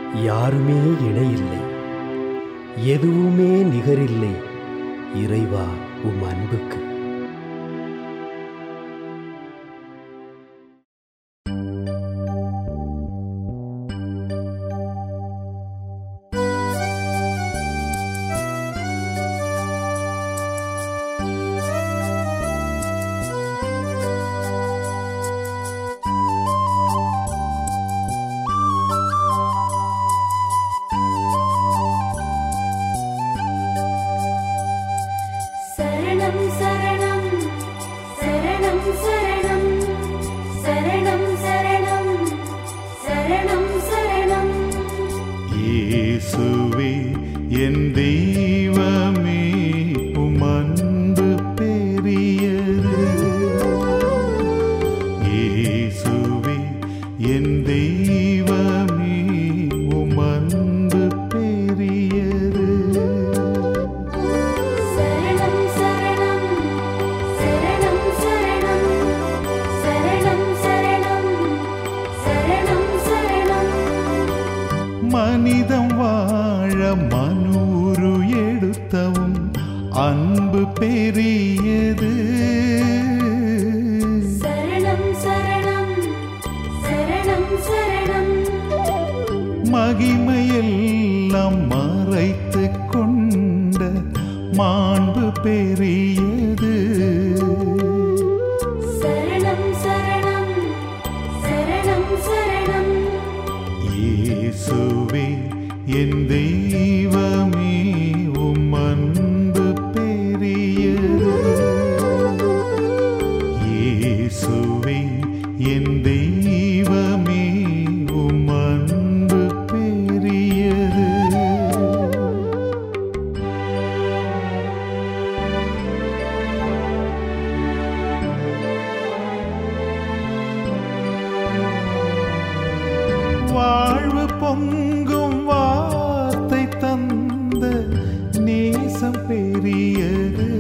யாருமே இணையில்லை எதுவுமே நிகரில்லை இறைவா உம் அன்புக்கு சரணம் சரணம் சரணம் சரணம் சரணம் சரணம் சரணம் சரணம் இயேசுவே என் தெய்வமே உம் அன்பு பெரியது இயேசுவே என் தெய்வமே உம் அன்பு பெரியது சரணம் சரணம் சரணம் சரணம் சரணம் சரணம் சரணம் சரணம் மனிதம் வாழ மனூரு எடுத்தவும் அன்பு பெரியது சரணம் சரணம் சரணம் சரணம் மகிமையெல்லாம் மறைத்து கொண்ட மாண்பு பெரியது சரணம் சரணம் சரணம் சரணம் இயேசுவே என் தெய்வமே உம் அன்பு பெரியது இயேசுவே என் தெய்வமே உம் அன்பு பெரியது வாழ்வு பொங்கும் வார்த்தை தந்த நேசம் பெரியது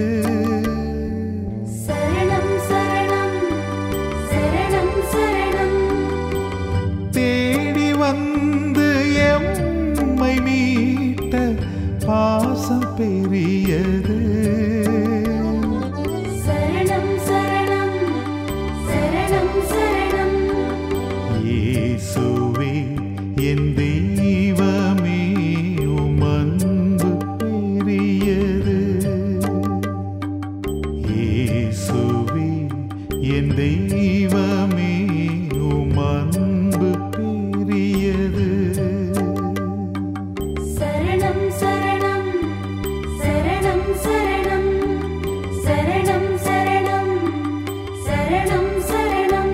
சரணம் சரணம் சரணம் சரணம் தேடி வந்து எம்மை மீட்ட பாசம் பெரியது சரணம் சரணம் சரணம் சரணம் இயேசுவே என் தெய்வமே உம் அன்பு பெரியது இயேசுவே என் தெய்வமே உம் அன்பு பெரியது சரணம் சரணம் சரணம் சரணம் சரணம் சரணம் சரணம் சரணம்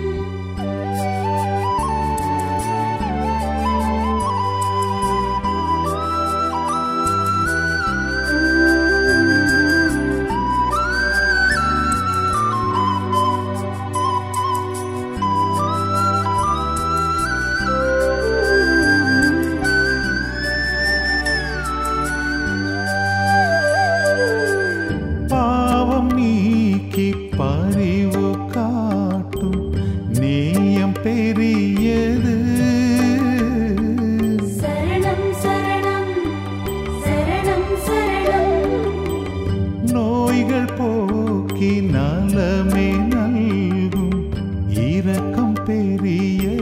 பாவம் நீக்கி பரிவு காட்டும் நேயம் பெரியது சரணம் சரணம் சரணம் சரணம் நோய்கள் போக்கி நலமே நல்கும் இரக்கம் பெரியது